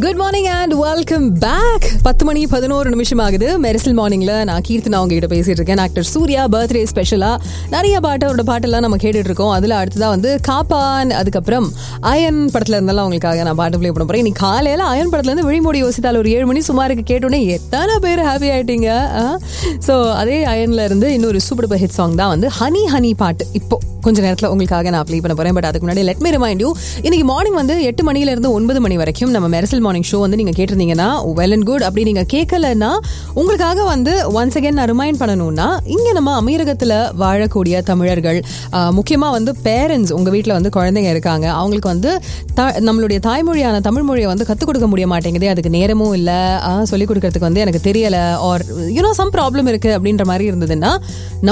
good morning and welcome back பத்து மணி பதினோரு நிமிஷம் ஆகுது மெரிசல் மார்னிங்ல நான் கீர்த்தனா உங்ககிட்ட பேசிட்டு இருக்கேன் ஆக்டர் சூர்யா பர்த்டே ஸ்பெஷலா நிறைய பாட்டு அவரோட பாட்டெல்லாம் நம்ம கேட்டுட்டு இருக்கோம் அதுல அடுத்ததா வந்து காப்பான் அதுக்கப்புறம் அயன் படத்துல இருந்தாலும் உங்களுக்காக நான் பாட்டு ப்ளே பண்ண போறேன் இன்னைக்கு காலையில அயன் படத்துல இருந்து விழிமொழி யோசித்தால் ஒரு ஏழு மணி சுமாருக்கு கேட்டோன்னே எத்தனை பேர் ஹாப்பி ஆயிட்டீங்க ஸோ அதே அயன்ல இருந்து இன்னொரு சூப்பர் ஹிட் சாங் தான் வந்து ஹனி ஹனி பாட்டு இப்போ கொஞ்ச நேரத்தில் உங்களுக்காக நான் ப்ளே பண்ண போறேன் பட் அதுக்கு முன்னாடி லெட் மீ ரிமைண்ட் யூ இன்னைக்கு மார்னிங் வந்து எட்டு மணில இருந்து ஒன்பது மணி வரைக்கும் நம்ம மெரசல் மார்னிங் ஷோ வந்து நீங்க கேட்டிருந்தீங்கன்னா வெல் அண்ட் குட் அப்படி நீங்க கேட்கலன்னா உங்களுக்காக வந்து ஒன்ஸ் அகேன் நான் ரிமைண்ட் பண்ணணும்னா இங்க நம்ம அமீரகத்துல வாழக்கூடிய தமிழர்கள் ஆஹ், முக்கியமா வந்து பேரண்ட்ஸ் உங்க வீட்ல வந்து குழந்தைங்க இருக்காங்க அவங்களுக்கு வந்து த- நம்மளுடைய தாய்மொழியான தமிழ் மொழியை வந்து கற்றுக் கொடுக்க முடிய மாட்டேங்குது அதுக்கு நேரமும் இல்லை சொல்லிக் கொடுக்கறதுக்கு வந்து எனக்கு தெரியல ஆர் யூனோ சம் ப்ராப்ளம் இருக்கு அப்படின்ற மாதிரி இருந்ததுன்னா